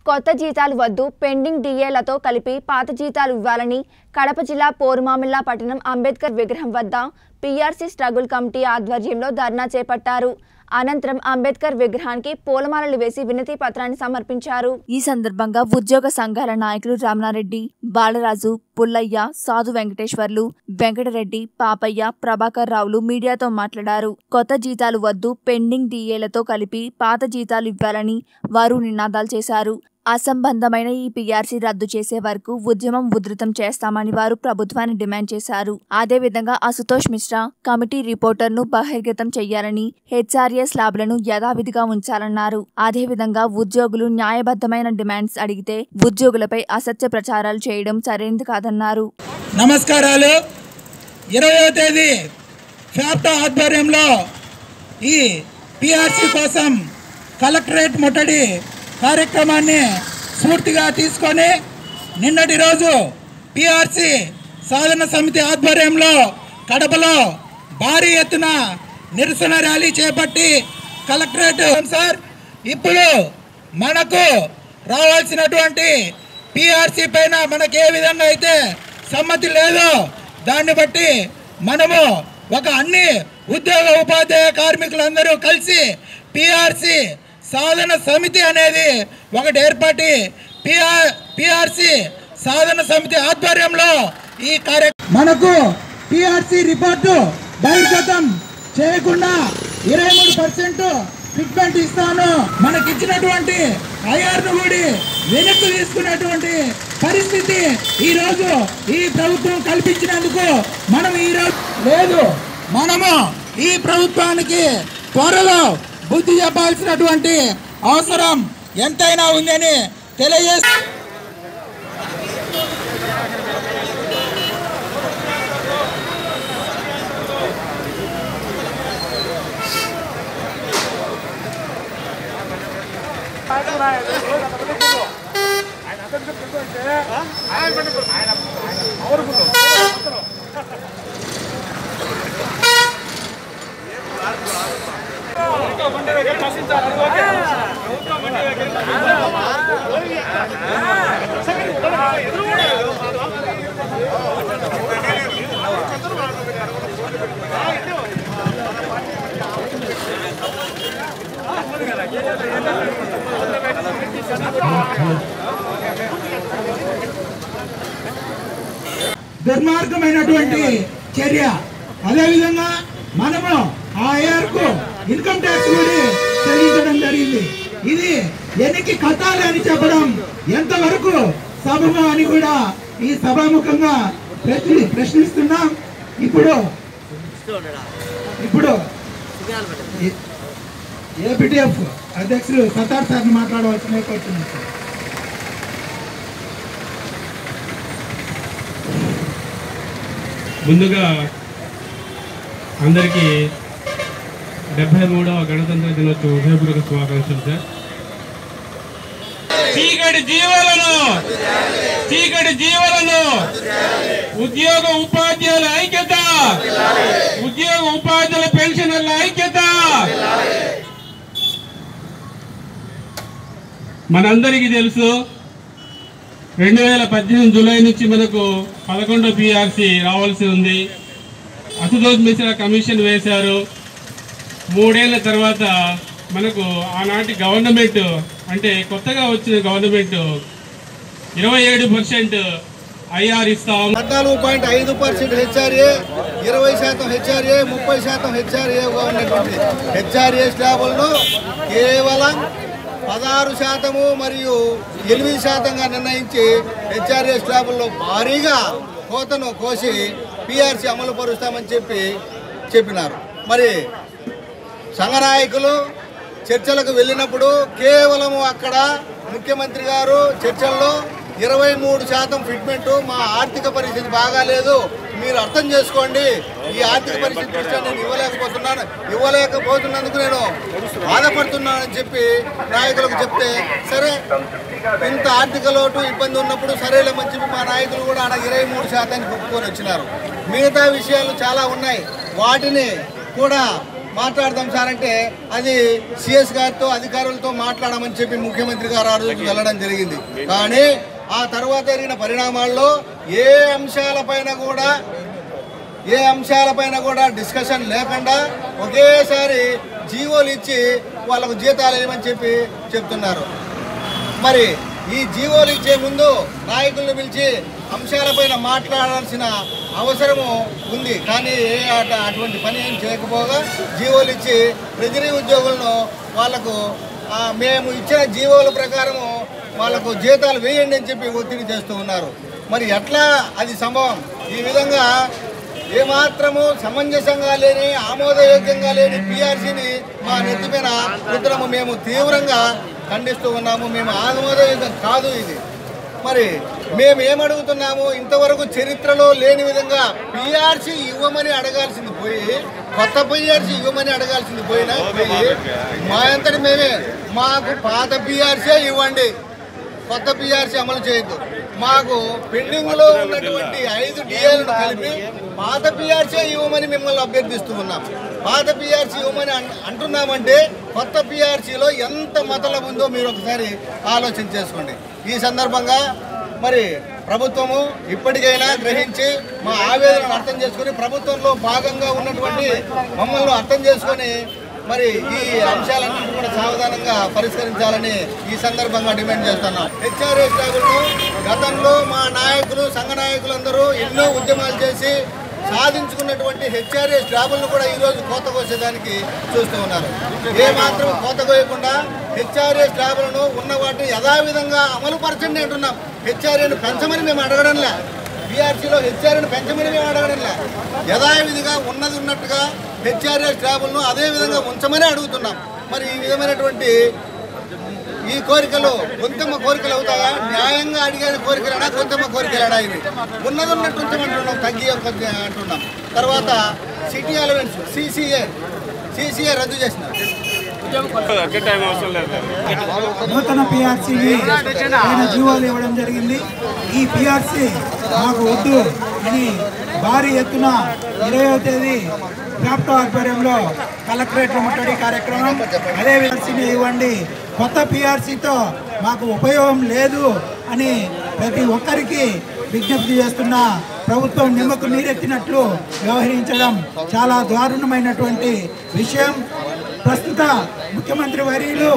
కొత్త జీతాలు వద్దు పెండింగ్ డిఏలతో కలిపి పాత జీతాలు ఇవ్వాలని కడప జిల్లా పోరుమామిల్లా పట్టణం అంబేద్కర్ విగ్రహం వద్ద పీఆర్సీ స్ట్రగుల్ కమిటీ ఆధ్వర్యంలో ధర్నా చేపట్టారు అనంతరం అంబేద్కర్ విగ్రహానికి పూలమాలలు వేసి వినతి పత్రాన్ని సమర్పించారు ఈ సందర్భంగా ఉద్యోగ సంఘాల నాయకులు రమణారెడ్డి బాలరాజు పుల్లయ్య సాధు వెంకటేశ్వర్లు వెంకటరెడ్డి పాపయ్య ప్రభాకర్ రావులు మీడియాతో మాట్లాడారు కొత్త జీతాలు వద్దు పెండింగ్ డిఏలతో కలిపి పాత జీతాలు ఇవ్వాలని వారు నినాదాలు చేశారు అసంబంధమైన ఈ పీఆర్సీ రద్దు చేసే వరకు ఉద్యమం ఉధృతం చేస్తామని వారు ప్రభుత్వాన్ని డిమాండ్ చేశారు అదేవిధంగా అశుతోష్ మిశ్రా కమిటీ రిపోర్టర్ను బహిర్గతం చేయాలని హెచ్ఆర్ఏ స్లాబ్లను యథావిధిగా ఉంచాలన్నారు అదేవిధంగా ఉద్యోగులు న్యాయబద్ధమైన డిమాండ్స్ అడిగితే ఉద్యోగులపై అసత్య ప్రచారాలు చేయడం సరైనది కాదన్నారు నమస్కారాలు ఇరవయో తేదీ ఫ్యాప్టా ఆధ్వర్యంలో ఈ పిఆర్సి కోసం కలెక్టరేట్ ముట్టడి కార్యక్రమాన్ని స్ఫూర్తిగా తీసుకొని నిన్నటి రోజు పిఆర్సి సాధన సమితి ఆధ్వర్యంలో కడపలో భారీ ఎత్తున నిరసన ర్యాలీ చేపట్టి కలెక్టరేట్ సార్ ఇప్పుడు మనకు రావాల్సినటువంటి పిఆర్సి పైన మనకి ఏ విధంగా అయితే సమ్మతి లేదో దాన్ని బట్టి మనము ఒక అన్ని ఉద్యోగ ఉపాధ్యాయ కార్మికులందరూ కలిసి పిఆర్సి సాధన సమితి అనేది ఒకటి ఏర్పాటి పిఆర్ పిఆర్సి సాధన సమితి ఆధ్వర్యంలో ఈ కార్య మనకు పిఆర్సి రిపోర్టు బహిర్గతం చేయకుండా ఇరవై మూడు పర్సెంట్ ఫిట్మెంట్ ఇస్తాను మనకి ఇచ్చినటువంటి ఐఆర్ను కూడా వెనక్కి తీసుకున్నటువంటి పరిస్థితి ఈ రోజు ఈ ప్రభుత్వం కల్పించినందుకు మనం ఈ రోజు లేదు మనము ఈ ప్రభుత్వానికి త్వరలో బుద్ధి చెప్పాల్సినటువంటి అవసరం ఎంతైనా ఉందని తెలియజేస్తూ దుర్మార్గమైనటువంటి చర్య అదేవిధంగా మనము ఆ ఏర్కు ఇన్కమ్ ట్యాక్స్ కూడా చెల్లించడం జరిగింది ఇది ఎన్నికి కట్టాలి అని చెప్పడం ఎంతవరకు సభము అని కూడా ఈ సభాముఖంగా ప్రశ్ని ప్రశ్నిస్తున్నాం ఇప్పుడు ఇప్పుడు ఏపీటీఎఫ్ అధ్యక్షులు సతార్ సార్ని మాట్లాడవలసిన కోరుతున్నాం సార్ ముందుగా అందరికీ డెబ్బై మూడవ గణతంత్ర దినోత్సవ హృదయపూర్వక శుభాకాంక్షలు సార్ చీకటి జీవాలను చీకటి జీవాలను ఉద్యోగ ఉపాధ్యాయుల ఐక్యత ఉద్యోగ ఉపాధ్యాయుల పెన్షనర్ల ఐక్యత మనందరికీ తెలుసు రెండు వేల పద్దెనిమిది జూలై నుంచి మనకు పదకొండో పిఆర్సి రావాల్సి ఉంది అశుతోష్ మిశ్రా కమిషన్ వేశారు మూడేళ్ల తర్వాత మనకు ఆనాటి గవర్నమెంట్ అంటే కొత్తగా వచ్చిన గవర్నమెంట్ ఇరవై ఏడు పర్సెంట్ ఐఆర్ ఇస్తాం పద్నాలుగు పాయింట్ ఐదు పర్సెంట్ హెచ్ఆర్ఏ ఇరవై శాతం హెచ్ఆర్ఏ ముప్పై శాతం హెచ్ఆర్ఏగా ఉన్నటువంటి హెచ్ఆర్ఏ స్లాబులను కేవలం పదహారు శాతము మరియు ఎనిమిది శాతంగా నిర్ణయించి హెచ్ఆర్ఏ స్లాబుల్లో భారీగా కోతను కోసి పిఆర్సీ అమలు పరుస్తామని చెప్పి చెప్పినారు మరి సంఘ నాయకులు చర్చలకు వెళ్ళినప్పుడు కేవలము అక్కడ ముఖ్యమంత్రి గారు చర్చల్లో ఇరవై మూడు శాతం ఫిట్మెంట్ మా ఆర్థిక పరిస్థితి బాగాలేదు మీరు అర్థం చేసుకోండి ఈ ఆర్థిక పరిస్థితి దృష్ట్యా నేను ఇవ్వలేకపోతున్నాను ఇవ్వలేకపోతున్నందుకు నేను బాధపడుతున్నానని చెప్పి నాయకులకు చెప్తే సరే ఇంత ఆర్థిక లోటు ఇబ్బంది ఉన్నప్పుడు సరేలేమని చెప్పి మా నాయకులు కూడా ఆడ ఇరవై మూడు శాతానికి ఒప్పుకొని వచ్చినారు మిగతా విషయాలు చాలా ఉన్నాయి వాటిని కూడా మాట్లాడదాం సార్ అంటే అది సిఎస్ గారితో అధికారులతో మాట్లాడమని చెప్పి ముఖ్యమంత్రి గారు ఆ రోజు వెళ్ళడం జరిగింది కానీ ఆ తర్వాత జరిగిన పరిణామాల్లో ఏ అంశాలపైన కూడా ఏ అంశాలపైన కూడా డిస్కషన్ లేకుండా ఒకేసారి జీవోలు ఇచ్చి వాళ్ళకు జీతాలు వేయమని చెప్పి చెప్తున్నారు మరి ఈ జీవోలు ఇచ్చే ముందు నాయకులను పిలిచి అంశాలపైన మాట్లాడాల్సిన అవసరము ఉంది కానీ ఏ అట- అటువంటి పని ఏం చేయకపోగా జీవోలు ఇచ్చి ట్రెజరీ ఉద్యోగులను వాళ్ళకు ఆ, మేము ఇచ్చిన జీవోల ప్రకారము వాళ్ళకు జీతాలు వేయండి అని చెప్పి ఒత్తిడి చేస్తూ ఉన్నారు మరి ఎట్లా అది సంభవం ఈ విధంగా ఏమాత్రము సమంజసంగా లేని ఆమోదయోగ్యంగా లేని పిఆర్సీని మా నెత్తి మీద రుద్రము మేము తీవ్రంగా ఖండిస్తూ ఉన్నాము మేము ఆమోదయోగ్యం కాదు ఇది మరి మేము ఏమడుగుతున్నాము ఇంతవరకు చరిత్రలో లేని విధంగా పిఆర్సీ ఇవ్వమని అడగాల్సింది పోయి కొత్త పిఆర్సీ ఇవ్వమని అడగాల్సింది పోయినా పోయి మా అంతటి మేమే మాకు పాత పిఆర్సీ ఇవ్వండి కొత్త పిఆర్సీ అమలు చేయొద్దు మాకు పెండింగ్ లో ఉన్నటువంటి ఐదు డిఏలను కలిపి పాత పిఆర్సీ ఇవ్వమని మిమ్మల్ని అభ్యర్థిస్తూ ఉన్నాం పాత పిఆర్సీ ఇవ్వమని అన్- అంటున్నామంటే కొత్త పిఆర్సీలో ఎంత మతలం ఉందో మీరు ఒకసారి ఆలోచన చేసుకోండి ఈ సందర్భంగా మరి ప్రభుత్వము ఇప్పటికైనా గ్రహించి మా ఆవేదనను అర్థం చేసుకొని ప్రభుత్వంలో భాగంగా ఉన్నటువంటి మమ్మల్ని అర్థం చేసుకొని మరి ఈ అంశాలన్నింటినీ కూడా సావధానంగా పరిష్కరించాలని ఈ సందర్భంగా డిమాండ్ చేస్తున్నాం హెచ్ఆర్ఎస్ ట్యాగులను గతంలో మా నాయకులు సంఘ నాయకులందరూ ఎన్నో ఉద్యమాలు చేసి సాధించుకున్నటువంటి హెచ్ఆర్ఎస్ ట్యాబులను కూడా ఈరోజు కోత కోసేదానికి చూస్తూ ఉన్నారు ఏ మాత్రం కోత కోయకుండా హెచ్ఆర్ఎస్ ట్యాబులను ఉన్న వాటిని యథావిధంగా అమలు పరచండి అంటున్నాం హెచ్ఆర్ఏను పెంచమని మేము అడగడంలే బీఆర్సీలో హెచ్ఆర్ఏను పెంచమని మేము అడగడంలే యథావిధిగా ఉన్నది ఉన్నట్టుగా హెచ్ఆర్ఎస్ ట్యాబులను అదే విధంగా ఉంచమని అడుగుతున్నాం మరి ఈ విధమైనటువంటి ఈ కోరికలు కొంతమ్మ కోరికలు అవుతాయా న్యాయంగా అడిగిన కోరికలైనా కొంతమ్మ కోరికలైనా ఇవి ఉన్నది ఉన్నట్టు ఉంచమంటున్నాం తగ్గి కొద్ది అంటున్నాం తర్వాత సిటీ అలవెన్స్ సిసిఏ సిసిఏ రద్దు చేసినారు టైం అవసరం లేదు నూతన పిఆర్సీని ఆయన జీవోలు ఇవ్వడం జరిగింది ఈ పిఆర్సీ మాకు వద్దు అని భారీ ఎత్తున ఇరవయో తేదీ క్రాప్టో ఆధ్వర్యంలో కలెక్టరేట్ ముట్టడి కార్యక్రమం అదే పిఆర్సీని ఇవ్వండి కొత్త పిఆర్సీతో మాకు ఉపయోగం లేదు అని ప్రతి ఒక్కరికి విజ్ఞప్తి చేస్తున్న ప్రభుత్వం నిమ్మకు నీరెత్తినట్లు వ్యవహరించడం చాలా దారుణమైనటువంటి విషయం ప్రస్తుత ముఖ్యమంత్రి వర్యులు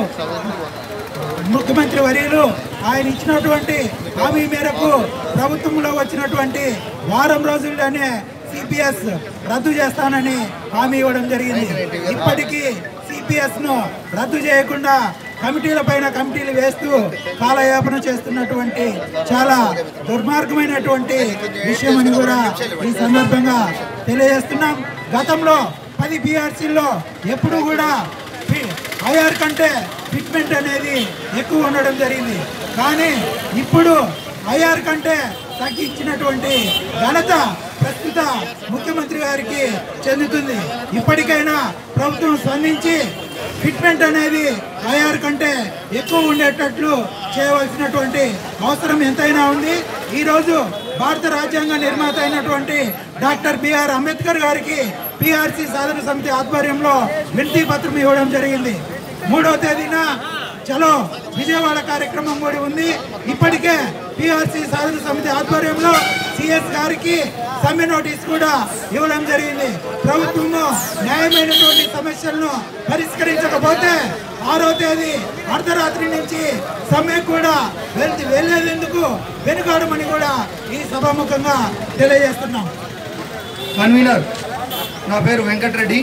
ముఖ్యమంత్రి వర్యులు ఆయన ఇచ్చినటువంటి హామీ మేరకు ప్రభుత్వంలో వచ్చినటువంటి వారం రోజుల్లోనే సిపిఎస్ రద్దు చేస్తానని హామీ ఇవ్వడం జరిగింది ఇప్పటికీ సిపిఎస్ ను రద్దు చేయకుండా కమిటీల పైన కమిటీలు వేస్తూ కాలయాపన చేస్తున్నటువంటి చాలా దుర్మార్గమైనటువంటి విషయం అని కూడా ఈ సందర్భంగా తెలియజేస్తున్నాం గతంలో పది బీఆర్సీల్లో ఎప్పుడు కూడా ఫి- ఐఆర్ కంటే ఫిట్మెంట్ అనేది ఎక్కువ ఉండడం జరిగింది కానీ ఇప్పుడు ఐఆర్ కంటే తగ్గించినటువంటి ఘనత ప్రస్తుత ముఖ్యమంత్రి గారికి చెందుతుంది ఇప్పటికైనా ప్రభుత్వం స్పందించి ఫిట్మెంట్ అనేది ఐఆర్ కంటే ఎక్కువ ఉండేటట్లు చేయవలసినటువంటి అవసరం ఎంతైనా ఉంది ఈరోజు భారత రాజ్యాంగ నిర్మాత అయినటువంటి డాక్టర్ బిఆర్ అంబేద్కర్ గారికి పిఆర్సి సాధన సమితి ఆధ్వర్యంలో వినతి పత్రం ఇవ్వడం జరిగింది మూడో తేదీన చలో విజయవాడ కార్యక్రమం కూడా ఉంది ఇప్పటికే పిఆర్సి సాధన సమితి ఆధ్వర్యంలో సిఎస్ గారికి సమ్మె నోటీస్ కూడా ఇవ్వడం జరిగింది ప్రభుత్వము న్యాయమైనటువంటి సమస్యలను పరిష్కరించకపోతే ఆరో తేదీ అర్ధరాత్రి నుంచి సమ్మె కూడా వెళ్తే వెళ్ళేందుకు వెనుకాడమని కూడా ఈ సభాముఖంగా తెలియజేస్తున్నాం కన్వీనర్ నా పేరు వెంకటరెడ్డి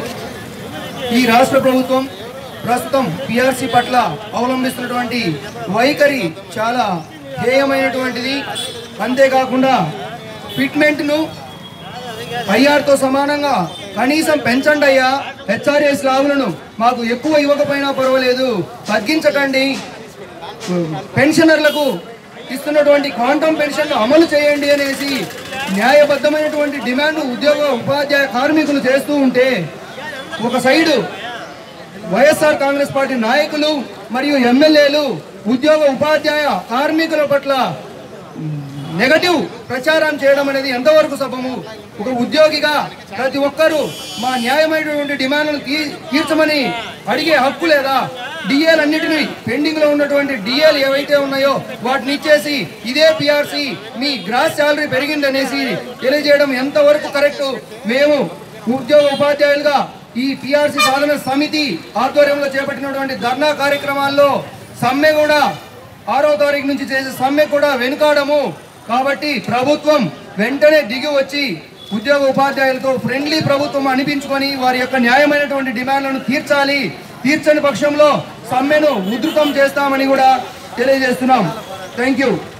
ఈ రాష్ట్ర ప్రభుత్వం ప్రస్తుతం పిఆర్సీ పట్ల అవలంబిస్తున్నటువంటి వైఖరి చాలా హేయమైనటువంటిది అంతేకాకుండా ఫిట్మెంట్ను ఐఆర్తో సమానంగా కనీసం పెంచండి అయ్యా హెచ్ఆర్ఎస్ లాభులను మాకు ఎక్కువ ఇవ్వకపోయినా పర్వాలేదు తగ్గించకండి పెన్షనర్లకు ఇస్తున్నటువంటి క్వాంటమ్ పెన్షన్ అమలు చేయండి అనేసి న్యాయబద్ధమైనటువంటి డిమాండ్ ఉద్యోగ ఉపాధ్యాయ కార్మికులు చేస్తూ ఉంటే ఒక సైడు వైఎస్ఆర్ కాంగ్రెస్ పార్టీ నాయకులు మరియు ఎమ్మెల్యేలు ఉద్యోగ ఉపాధ్యాయ కార్మికుల పట్ల నెగటివ్ ప్రచారం చేయడం అనేది ఎంతవరకు సభము ఒక ఉద్యోగిగా ప్రతి ఒక్కరూ మా న్యాయమైనటువంటి డిమాండ్లను తీ- తీర్చమని అడిగే హక్కు లేదా డిఏలు అన్నిటినీ పెండింగ్ లో ఉన్నటువంటి డిఏలు ఏవైతే ఉన్నాయో వాటిని ఇచ్చేసి ఇదే పిఆర్సి మీ గ్రాస్ శాలరీ పెరిగిందనేసి తెలియజేయడం ఎంతవరకు కరెక్ట్ మేము ఉద్యోగ ఉపాధ్యాయులుగా ఈ పిఆర్సి సాధన సమితి ఆధ్వర్యంలో చేపట్టినటువంటి ధర్నా కార్యక్రమాల్లో సమ్మె కూడా ఆరో తారీఖు నుంచి చేసే సమ్మె కూడా వెనుకాడము కాబట్టి ప్రభుత్వం వెంటనే దిగి వచ్చి ఉద్యోగ ఉపాధ్యాయులతో ఫ్రెండ్లీ ప్రభుత్వం అనిపించుకొని వారి యొక్క న్యాయమైనటువంటి డిమాండ్లను తీర్చాలి తీర్చని పక్షంలో సమ్మెను ఉధృతం చేస్తామని కూడా తెలియజేస్తున్నాం థ్యాంక్ యూ